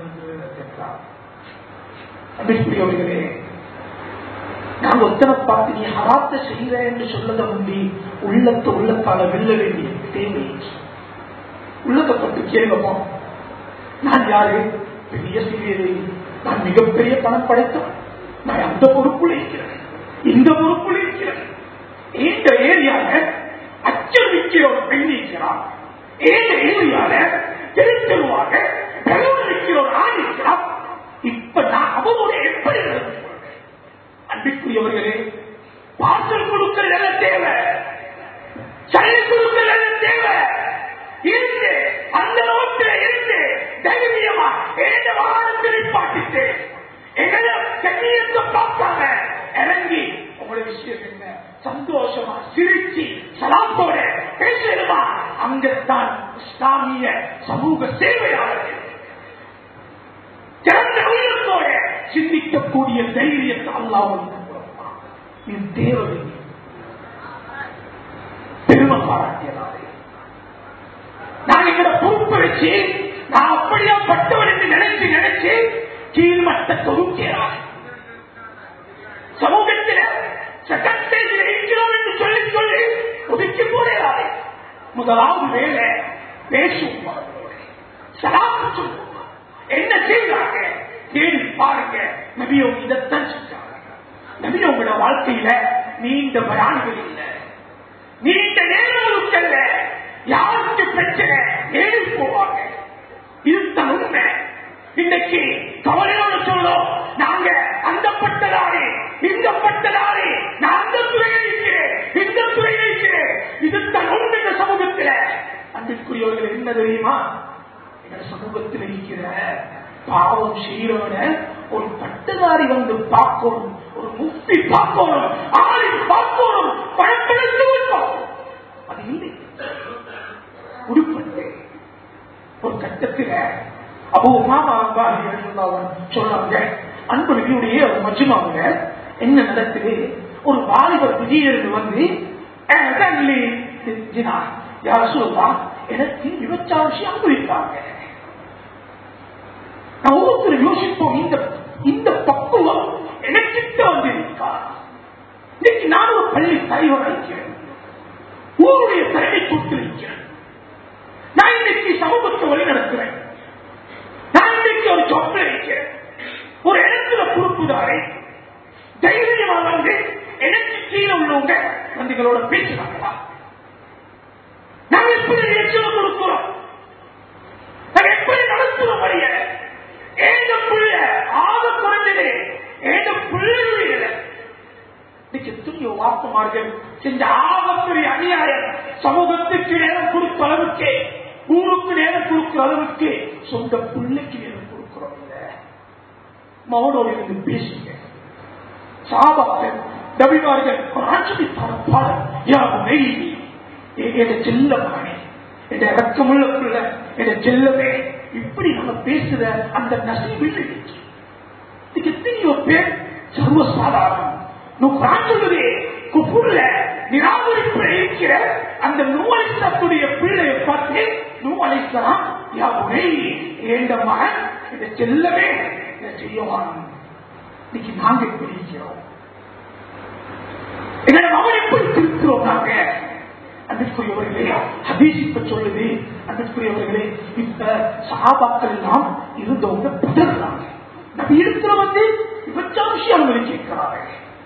அன்பிற்குரியவர்களே நான் ஒத்தனை பார்த்து நீ ஹராத்த செய்கிற என்று சொல்லத முந்தி உள்ளத்தை உள்ளத்தால வெல்ல வேண்டிய தேவை உள்ளத்தை பற்றி கேள்வப்போம் நான் யாரு பெரிய சிறியது நான் மிகப்பெரிய பணம் படைத்தவன் நான் அந்த பொறுப்புல இருக்கிறேன் இந்த பொறுப்புல இருக்கிறேன் இந்த ஏரியால அச்சம் நிற்கிற ஒரு பெண் இருக்கிறார் இந்த ஏரியால தெருத்தெருவாக பெலவன் நிற்கிற ஒரு ஆண் இருக்கிறார் இப்ப நான் அவனுடைய எப்படி நடந்து கொள்வேன் அன்பிற்குரியவர்களே பார்சல் கொடுக்கிற நல்ல தேவை சரி கொடுக்கிற நல்ல தேவை இருந்து அந்த ரோட்டில் இருந்து தைரியமா எந்த வாகனத்தை நிப்பாட்டிட்டு எங்களை கண்ணியத்தை பார்த்தாங்க இறங்கி உங்களோட விஷயம் என்ன சந்தோஷமா சிரிச்சு சலாத்தோட பேசணுமா அங்கத்தான் இஸ்லாமிய சமூக சேவையாளர்கள் சிறந்த உள்ளத்தோட சிந்திக்கக்கூடிய தைரியத்தை அல்லாமல் இது தேவை பெருமை பாராட்டியதாலே நான் எங்களோட பொறுப்பை வச்சு நான் அப்படியா பட்டவன் என்று நினைச்சு நினைச்சு கீழ்மட்டத்தை ஒதுக்கிறார் சமூகத்தில் செகண்ட் ஸ்டேஜில் இருக்கிறோம் என்று சொல்லி சொல்லி ஒதுக்கி போடுகிறாரே முதலாவது வேலை பேசுவோம் சலாத்து சொல்லுவோம் என்ன செய்யறாங்க தேடி பாருங்க நபியோ இதைத்தான் செஞ்சாங்க நபியோ உங்களோட வாழ்க்கையில நீண்ட பயான்கள் இல்லை சமூகத்துல அன்பிற்குரியவர்கள் என்ன தெரியுமா எங்க சமூகத்தில் இருக்கிற பாவம் செய்யறவன ஒரு பட்டதாரி வந்து பார்க்கணும் ஒரு முக்தி பார்க்கணும் ஆளை பார்க்கணும் பழப்பழத்து அது இல்லை உடுப்பட்டு ஒரு கட்டத்தில் அப்போ மாமா சொல்றாங்க அன்பு நபியுடைய ஒரு மஜ்மாவுல என்ன நடக்குது ஒரு வாலிபர் திடீர்னு வந்து யார சொல்லலாம் எனக்கு விபச்சாரிசி அனுபவித்தாங்க நான் ஒவ்வொருத்தர் யோசிப்போம் இந்த இந்த பக்குவம் எனக்கிட்ட வந்து இருக்கா இன்னைக்கு நான் ஒரு பள்ளி தலைவர் அளிக்கிறேன் ஊருடைய தலைமை தொட்டு இருக்கிறேன் நான் இன்னைக்கு சமூகத்தை வழி நடத்துறேன் நான் இன்னைக்கு ஒரு சொப்பை இருக்கிறேன் ஒரு இடத்துல பொறுப்புதாரே தைரியமா வந்து எனக்கு கீழே உள்ளவங்க வந்துகளோட பேசுறாங்களா நாங்க எப்படி எச்சரிக்கை கொடுக்கிறோம் நாங்க எப்படி நடத்துறோம் வழிய ஏந்த பிள்ளை ஆக குறைஞ்சது ஏந்த பிள்ளைகளுடைய இன்னைக்கு எத்தனையோ வாக்குமார்கள் செஞ்ச ஆகப்பெரிய அநியாயம் சமூகத்துக்கு நேரம் கொடுத்த அளவுக்கு ஊருக்கு நேரம் கொடுக்கிற அளவுக்கு சொந்த பிள்ளைக்கு நேரம் கொடுக்கிறோம் இல்ல மௌனோடு இருந்து பேசுங்க சாபாக்கள் நபிமார்கள் ஆட்சிப்பான பாடல் யாருமே என் செல்ல மகனே என் இறக்கமுள்ள பிள்ளை என் செல்லவே இப்படி நம்ம பேசுற அந்த நசீபில் இன்னைக்கு எத்தனையோ பேர் சர்வசாதாரணம் சொல்லுதே குப்புல நிராகரிப்பு இருக்கிற அந்த நூலைசத்துடைய பிள்ளையை பார்த்து நூலைசலாம் யாவுனை ஏந்த மகன் இதை செல்லவே இதை செய்யவான் இன்னைக்கு நாங்க எப்படி இருக்கிறோம் எங்களை மகன் எப்படி திருக்கிறோம் நாங்க அன்பிற்குரியவர்களே ஹதீஸ் இப்ப சொல்லுது அன்பிற்குரியவர்களே இப்ப சகாபாக்கள் எல்லாம் இருந்தவங்க பதறாங்க நம்ம இருக்கிற வந்து விபச்சாரிசி அவங்க கேட்கிறாங்க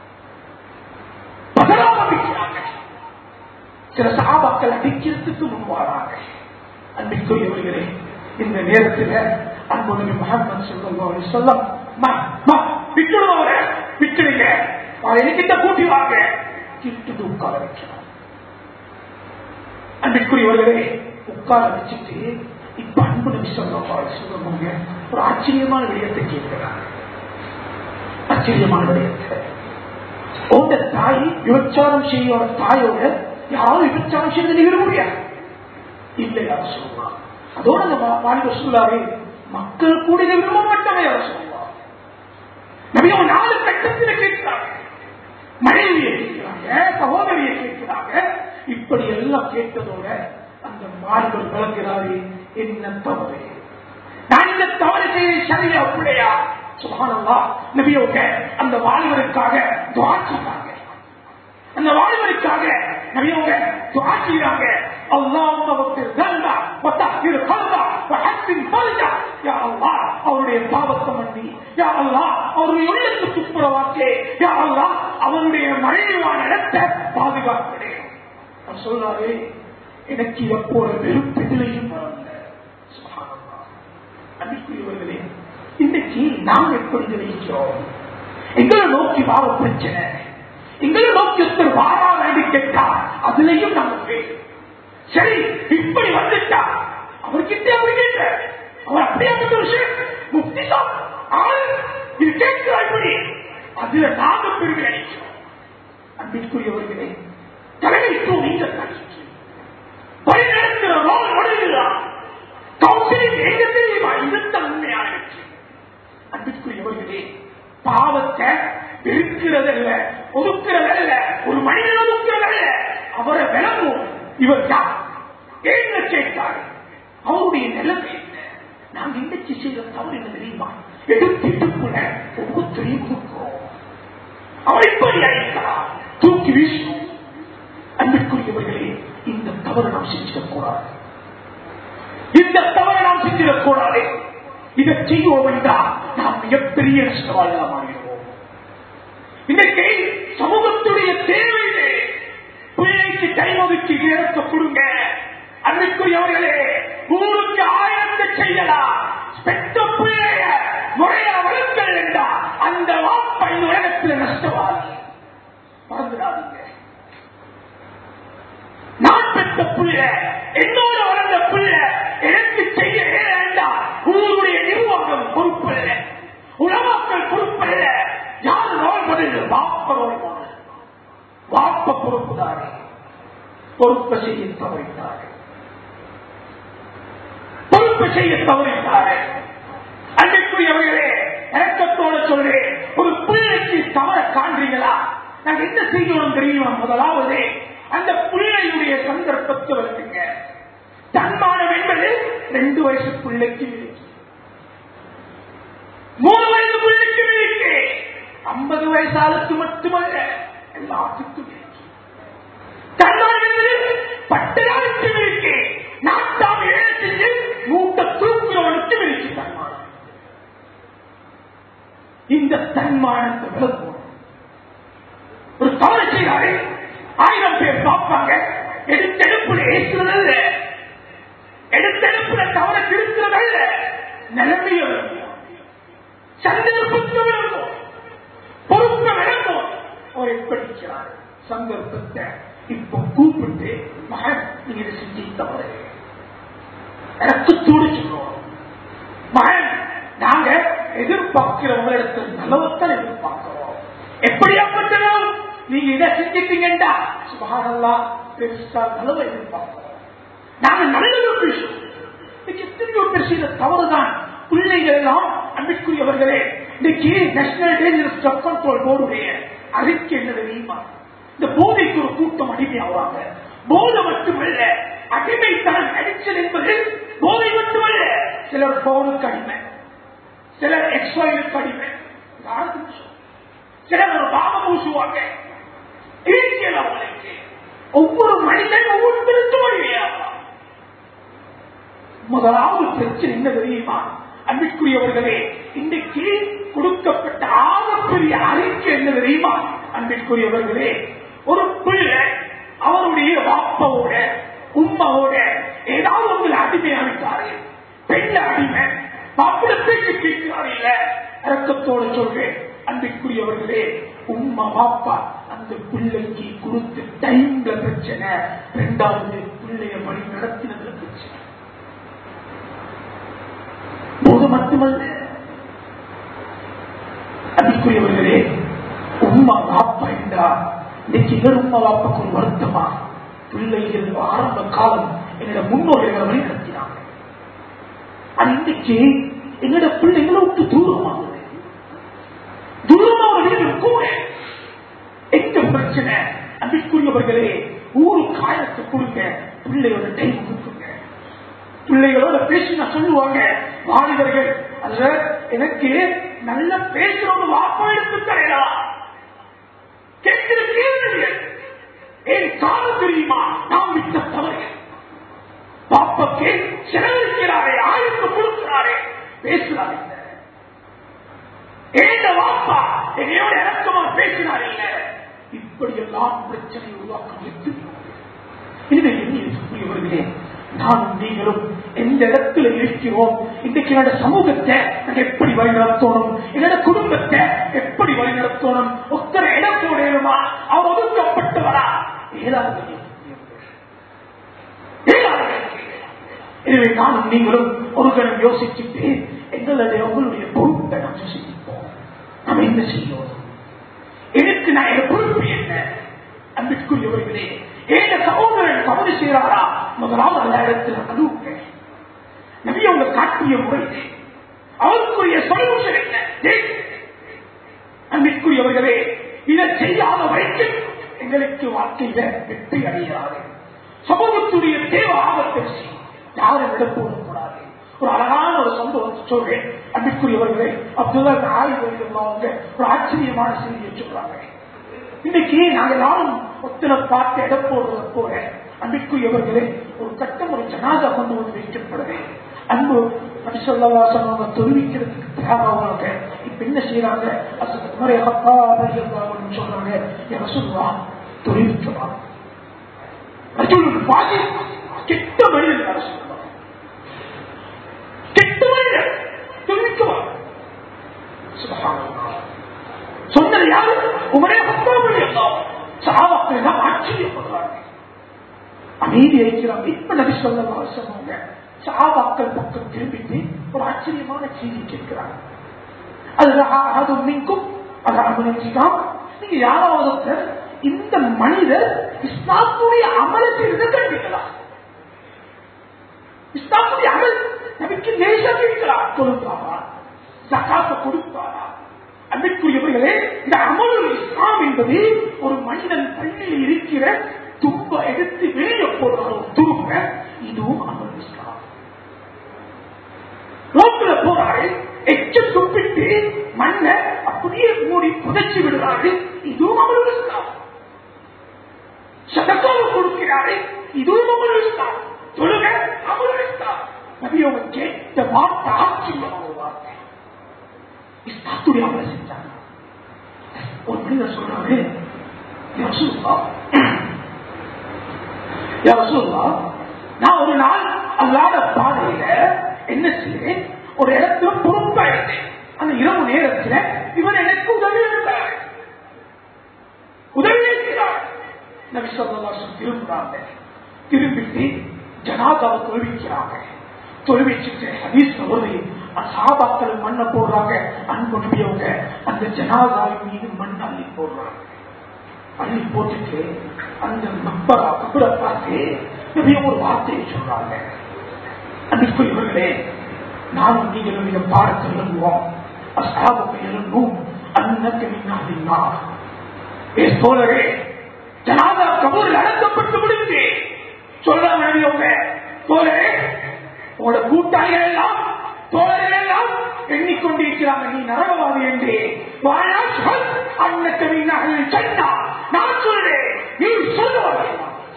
பதறாம வைக்கிறாங்க சில சகாபாக்கள் அடிக்கிறதுக்கு முன்வாராங்க அன்பிற்குரியவர்களே இந்த நேரத்தில் அன்பு நபி முகமது சொல்லுங்க சொல்லம் விட்டுடுவாங்க விட்டுடுங்க என்கிட்ட கூட்டி வாங்க கிட்டு உட்கார வைக்கிறாங்க அன்பிற்குரியவர்களே உட்கார வச்சுட்டு இப்ப அன்பு நபி சொல்லுவாங்க சொல்லுவாங்க ஒரு ஆச்சரியமான விடயத்தை கேட்கிறாங்க ஆச்சரியமான விடயத்தை உங்க தாய் விபச்சாரம் செய்யோட தாயோட யாரும் விபச்சாரம் செய்து நிகழ முடியாது இல்லை யார் சொல்லுவாங்க அதோட அந்த வாலிப சொல்லாவே மக்கள் கூட இதை விரும்ப மாட்டாங்க யார் சொல்லுவாங்க நபியோ நாலு கட்டத்தில் கேட்கிறாங்க மனைவியை கேட்கிறாங்க சகோதரியை கேட்கிறாங்க இப்படி எல்லாம் கேட்டதோட அந்த மாணவர் விளங்குகிறாரு என்ன தவறு நான் இந்த தவறு செய்ய சரியா பிள்ளையா சுபானல்லா நபியோக அந்த வாலிபருக்காக துவா செய்றாங்க அந்த வாலிபருக்காக நபியோக துவா செய்றாங்க اللهم اغفر ذنبا وتغفر قلبا وحسن فرجا يا الله அவருடைய பாவத்தை மன்னி யா அல்லாஹ் அவருடைய உள்ளத்து துப்புரவாக்கே யா அல்லாஹ் அவருடைய மறைவான இடத்தை பாதுகாக்கிறேன் அவர் சொல்றாரு எனக்கு எப்போது வெறுப்பெதிலையும் வரல சுப்ஹானல்லாஹ் அன்பிற்குரியவர்களே இன்னைக்கு நாம் எப்படி நினைக்கிறோம் எங்களை நோக்கி வார பிரச்சனை எங்களை நோக்கி ஒருத்தர் வாரா வேண்டி கேட்டா அதுலயும் நம்ம பேர் சரி இப்படி வந்துட்டா அவர்கிட்ட அவர் கேட்ட அவர் அப்படியாப்பட்ட விஷயம் முக்தி தான் ஆள் இது கேட்கிறா இப்படி அதுல நாம பெருமை அளிக்கிறோம் அன்பிற்குரியவர்களே தலைமைத்துவம் நீங்க வழி நடக்கிற ரோல் நடுகிறார் கவுன்சிலிங் எங்க தெரியுமா இதுதான் உண்மையான வெற்றி அன்பிற்குரியவர்களே பாவத்தை வெறுக்கிறதல்ல ஒதுக்கிறதல்ல ஒரு மனிதன் ஒதுக்கிறதல்ல அவரை விளங்குவோம் இவர் யார் என்ன கேட்டார் அவருடைய நிலைமை என்ன நாங்க இன்னைக்கு செய்த தவறு என்ன தெரியுமா எடுத்து இடுப்புல ஒவ்வொருத்தரையும் கொடுக்கிறோம் அவர் இப்படி அழைக்கிறார் தூக்கி வீசும் அன்பிற்குரியவர்களே இந்த தவறு நாம் செஞ்சிடக் கூடாது இந்த தவறை நாம் செஞ்சிடக் கூடாது இதை செய்வோம் என்றால் நாம் மிகப்பெரிய நஷ்டவாளியாக மாறிடுவோம் இன்னைக்கு சமூகத்துடைய தேவையிலே பிள்ளைக்கு கைமொதுக்கி நேரத்தை கொடுங்க அன்னைக்குரியவர்களே ஊருக்கு ஆயிரத்தை செய்யலாம் பெற்ற பிள்ளைய முறையா வளர்த்தல் என்றா அந்த வாப்பா இந்த உலகத்தில் நஷ்டவாதி மறந்துடாதீங்க நான் பெற்ற பிள்ளை என்னோட வளர்ந்த பிள்ளை எனக்கு செய்ய வேண்டாம் உங்களுடைய நிர்வாகம் பொறுப்பல்ல உலகங்கள் பொறுப்பல்ல யார் ரோல் பண்ணது வாப்ப ரோல் பண்ணது வாப்ப பொறுப்புதாரே பொறுப்பை செய்ய தவறித்தாரே பொறுப்பு செய்ய தவறித்தாரே அன்றைக்குரியவர்களே இறக்கத்தோட சொல்றேன் ஒரு பிள்ளைக்கு தவற காண்றீங்களா நாங்க என்ன செய்யணும் தெரியுமா முதலாவது அந்த பிள்ளையுடைய சந்தர்ப்பத்தை வருதுங்க தன்மானம் என்பது ரெண்டு வயசு பிள்ளைக்கு இருக்கு மூணு வயசு பிள்ளைக்கு இருக்கு ஐம்பது வயசாளுக்கு மட்டுமல்ல எல்லாத்துக்கும் இருக்கு தன்மானம் என்பது பட்டதாளுக்கும் இருக்கு நாட்டாம் ஏழை செஞ்சு மூட்டை தூக்குறவனுக்கும் இருக்கு தன்மானம் இந்த தன்மானத்தை விளக்குவோம் ஒரு தவறு செய்தாரு ஆயிரம் பேர் பார்ப்பாங்க எடுத்தெடுப்புல ஏற்றுறதல்ல எடுத்தெடுப்புல தவற திருத்துறதல்ல நிலைமைய விளங்கும் சந்தர்ப்பத்தை விளங்கும் பொறுப்பை விளங்கும் அவர் எப்படி செய்றாரு சந்தர்ப்பத்தை இப்ப கூப்பிட்டு மகன் நீங்க இதை செஞ்சு தவறு இறக்கத்தோடு சொல்லுவோம் மகன் நாங்க எதிர்பார்க்கிறவங்களிடத்தில் நல்லவத்தான் எதிர்பார்க்கிறோம் எப்படியாப்பட்டதும் நீங்க இதை செஞ்சிட்டீங்கடா சுபகாரல்லா பெருசா நல்லவை எதிர்பார்க்கிறோம் நாங்க நல்லது பேசுவோம் இன்னைக்கு எத்தனையோ பேர் செய்த தவறுதான் பிள்ளைகள் எல்லாம் அன்பிற்குரியவர்களே இன்னைக்கு நேஷனல் டேஞ்சரஸ் ட்ரக் கண்ட்ரோல் போர்டுடைய அறிக்கை என்ன தெரியுமா இந்த போதைக்கு ஒரு கூட்டம் அடிமையாவாங்க போதை மட்டுமல்ல அடிமைத்தனம் அடிச்சல் என்பது போதை மட்டுமல்ல சிலர் போனுக்கு அடிமை சிலர் எக்ஸ்வாயிலுக்கு அடிமை யாருக்கும் சொல்ல. சிலர் ஒரு பாவம் பூசுவாங்க இருக்கல அவங்களுக்கு ஒவ்வொரு மனிதன் ஒவ்வொருத்தருக்கும் அடிமையாகலாம் முதலாவது பிரச்சனை என்ன தெரியுமா அன்பிற்குரியவர்களே இன்றைக்கு கொடுக்கப்பட்ட ஆகப்பெரிய அறிக்கை என்ன தெரியுமா அன்பிற்குரியவர்களே ஒரு பிள்ளை அவருடைய வாப்பாவோட உம்மாவோட ஏதாவது உங்களை அடிமையாவிட்டாரு பெண்ண அடிமை மாப்பிள பேச்சு கேட்கிறாரு இல்ல இறக்கத்தோடு சொல்றேன் அன்பிற்குரியவர்களே உம்மா பாப்பா அந்த பிள்ளைக்கு கொடுத்த டைம்ல பிரச்சனை இரண்டாவது பிள்ளைய வழி நடத்தினதுல பிரச்சனை போது மட்டுமல்ல அன்பிற்குரியவர்களே உம்மா வாப்பா என்றா இன்னைக்கு இவர் உம்மா வாப்பாக்கு ஒரு வருத்தமா பிள்ளைகள் ஆரம்ப காலம் என்னோட முன்னோர்கள் வழி நடத்தினாங்க அது இன்னைக்கு எங்களோட பிள்ளைகளை விட்டு தூரமாகுது தூரமாக வீடு கூட எங்க பிரச்சனை அன்பிற்குரியவர்களே ஊரு காயத்தை கொடுங்க பிள்ளையோட டைம் கொடுக்குங்க பிள்ளைகளோட பேசினா சொல்லுவாங்க வாலிபர்கள் அதுல எனக்கு நல்ல பேசுறவங்க வாப்பா எடுத்து தரலாம் கேட்கிற கேள்விகள் ஏன் காலம் தெரியுமா நாம் விட்ட தவறு பாப்பாக்கு செலவழிக்கிறாரே ஆயுத்து கொடுக்கிறாரே பேசுறாரு ஏந்த வாப்பா என்னையோட இறக்கமா பேசினார் இல்ல இப்படி எல்லாம் பிரச்சனை உருவாக்கம் எத்தனையோ எனவே எண்ணியவர்களே நானும் நீங்களும் எந்த இடத்துல இருக்கிறோம் இன்றைக்கு என்னோட சமூகத்தை நாங்க எப்படி வழிநடத்தணும் என்னோட குடும்பத்தை எப்படி வழிநடத்தணும் ஒத்தர இடம் போடணுமா அவர் ஒதுக்கப்பட்டவரா ஏதாவது ஏதாவது எனவே நானும் நீங்களும் ஒரு கணம் யோசிச்சுட்டு எங்களுடைய உங்களுடைய பொறுப்பை நாம் யோசிப்போம் நாம் என்ன செய்யணும் எனக்கு நான் என் பொறுப்பு என்ன அன்பிற்குரியவர்களே ஏக சகோதரன் தவறு செய்கிறாரா முதலாவது அந்த இடத்துல அனுப்புங்க நபி அவங்க காட்டிய முறை அவருக்குரிய சொல்யூஷன் என்ன ஏய், அன்பிற்குரியவர்களே இதை செய்யாத வரைக்கும் எங்களுக்கு வாழ்க்கையில வெற்றி அடைகிறாரு சமூகத்துடைய தேவை ஆபத்தை யாரும் விட போடக்கூடாது ஒரு அழகான ஒரு சம்பவத்தை சொல்றேன் அன்பிற்குரியவர்களே அப்துல்லா ஆய்வு அவங்க ஒரு ஆச்சரியமான செய்தியை சொல்றாங்க இன்னைக்கு நாங்க எல்லாரும் ஒத்தனை பார்த்து இடம் போடுறத போல அன்பிற்குரியவர்களே ஒரு கட்டம் ஒரு ஜனாதா கொண்டு வந்து வைக்கப்படுது அன்பு அப்படி சொல்லவா சொன்னவங்க தொழுவிக்கிறதுக்கு தயாராவாங்க இப்ப என்ன செய்யறாங்க அது முறை அப்பான்னு சொல்றாங்க என்ன சொல்லுவா தொழில்விக்கவா அர்ஜுனுக்கு பாதி கெட்ட மனிதன் யார சொல்லுவாங்க கெட்ட மனிதன் தொழில்விக்கவா சுபகானந்தா சொன்னது யாரு உமரே பத்தாமணி எல்லாம் சாவாக்கள் எல்லாம் ஆச்சரியப்படுறாங்க அமைதி அளிக்கிறாங்க இப்ப நபி சொல்ல சொன்னாங்க சாபாக்கள் பக்கம் திரும்பிட்டு ஒரு ஆச்சரியமான செய்தி கேட்கிறாங்க அது அது நீக்கும் அது அமலிஸ்லாம் நீங்க யாராவது ஒருத்தர் இந்த மனிதர் இஸ்லாத்துடைய அமல செய்த கண்டிக்கலாம் இஸ்லாத்துடைய அமல் நபிக்கு நேசம் இருக்கிறார் கொடுத்தாரா ஜகாத்த கொடுத்தாரா அன்பிற்குரியவர்களே இந்த அமல் இஸ்லாம் என்பது ஒரு மனிதன் பள்ளியில் இருக்கிற தும்ப எடுத்து வெளியே போடுறாரோ துரும்ப இதுவும் அமல் இஸ்லாம் ரோட்ல போறாரு எச்சம் துப்பிட்டு மண்ணை அப்படியே மூடி புதைச்சு விடுறாரு இதுவும் அமல் இஸ்லாம் சதக்காவை கொடுக்கிறாரு இதுவும் அமல் இஸ்லாம் தொழுக அமல் இஸ்லாம் நபியோக கேட்ட வார்த்தை ஆச்சரியமான ஒரு வார்த்தை இஸ்லாத்துடைய அமலை செஞ்சாங்க ஒரு மனிதர் சொல்றாரு யசூல்லா யசூல்லா நான் ஒரு நாள் அல்லாத பாதையில என்ன செய்யறேன் ஒரு இடத்துல பொறுப்பா இருந்தேன் அந்த இரவு நேரத்துல இவன் எனக்கு உதவி இருக்கிறார் உதவி இருக்கிறார் நபி சொல்லா திரும்புறாங்க திரும்பிட்டு ஜனாதாவை தொழுவிக்கிறாங்க தொழுவிச்சுட்டு ஹதீஸ்ல வருது சாபாக்கள் மண்ணை போடுறாங்க அன்புடையவங்க அந்த ஜனாதாவின் மீது மண் அள்ளி போடுறாங்க அள்ளி போட்டுட்டு அந்த நம்பரா கபரை பார்த்து நிறைய ஒரு வார்த்தையை சொல்றாங்க அதுக்கு இவர்களே நானும் நீங்களும் இதை பாடத்தில் எழுதுவோம் அசாபத்தை எழுதும் அன்னக்கு மின்னாதின்னா ஏ தோழரே ஜனாதா கபூரில் அடக்கப்பட்டு முடிந்து சொல்றாங்க நபியவங்க தோழரே உங்களோட கூட்டாளிகள் எல்லாம் தோழர்கள் எல்லாம் எண்ணிக்கொண்டிருக்கிறாங்க நீ நரகவாதி என்று அன்னக்கு மின்னாக சொன்னா நான் சொல்றேன் நீ சொல்லுவாங்க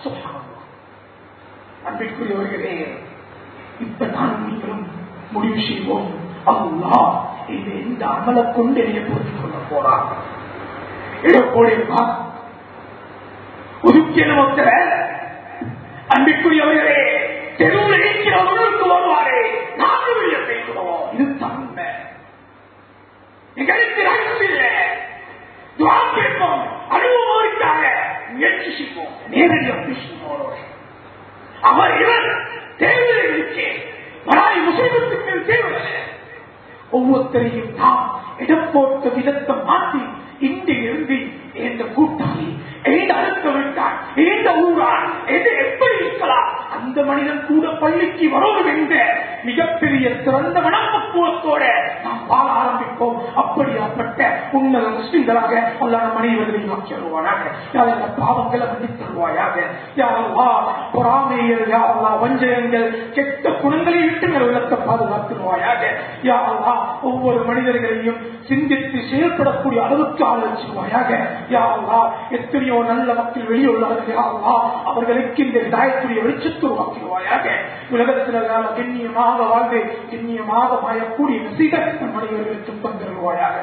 அன்பிற்குரியவர்களே இப்ப நான் நீங்களும் முடிவு செய்வோம் அல்லா இந்த எந்த அமலை கொண்டு என்னை பொறுத்துக் கொள்ள போறான் இடப்போடியவா ஒதுக்கிய ஒருத்தர அன்பிற்குரியவர்களே தெருவில் இருக்கிறவர்களுக்கு வருவாரே நாங்கள் வெளியே பேசுவோம் இது தன்மை நிகழ்ச்சி ரகசில்லை துவா கேட்போம் அனுபவம் இருக்காங்க முயற்சி செய்வோம் நேரடியாக பேசுவோம் அவர் இவர் தேவையில் இருக்கே வராய் முஸ்லிமத்துக்கு தேவையில்லை ஒவ்வொருத்தரையும் நாம் இடம் போட்ட விதத்தை மாற்றி இன்றிலிருந்து எந்த கூட்டாளி எந்த அடுத்த விட்டான் எந்த ஊரான் எது எப்படி இருக்கலாம் அந்த மனிதன் கூட பள்ளிக்கு வரும் என்ற மிகப்பெரிய சிறந்த மனப்பக்குவத்தோட நாம் வாழ ஆரம்பிப்போம் அப்படியாப்பட்ட உன்னத முஸ்லிம்களாக அல்லாத மனிதர்களை நாம் சொல்லுவானாக யாரெல்ல பாவங்களை மன்னித்து தருவாயாக யாரல்லா பொறாமைகள் யாரல்லா வஞ்சகங்கள் கெட்ட குணங்களை விட்டு எங்கள் உள்ளத்தை பாதுகாத்துருவாயாக யாரல்லா ஒவ்வொரு மனிதர்களையும் சிந்தித்து செயல்படக்கூடிய அளவுக்கு ஆலோசிக்குவாயாக யாரல்லா எத்தனையோ நல்ல மக்கள் வெளியுள்ளார்கள் யாரல்லா அவர்களுக்கு இந்த தாயத்துடைய வெளிச்சத்தை உருவாக்கிடுவாயாக உலகத்தில் கண்ணியமாக வாழ்ந்து கண்ணியமாக வாழக்கூடிய நசீகர் நம் மனிதர்களுக்கு தந்திருவாயாக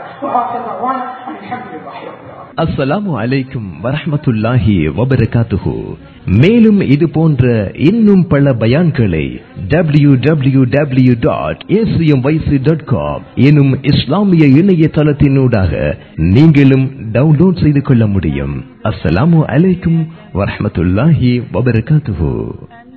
அஸ்ஸலாமு அலைக்கும் வரஹமத்துல்லாஹி வபரகாத்துஹு மேலும் இது போன்ற இன்னும் பல பயான்களை W W W dot dot com எனும் இஸ்லாமிய இணையதளத்தினூடாக நீங்களும் டவுன்லோட் செய்து கொள்ள முடியும் அஸ்ஸலாமு அலைக்கும் வரஹமத்துல்லாஹி வபரகாத்துஹு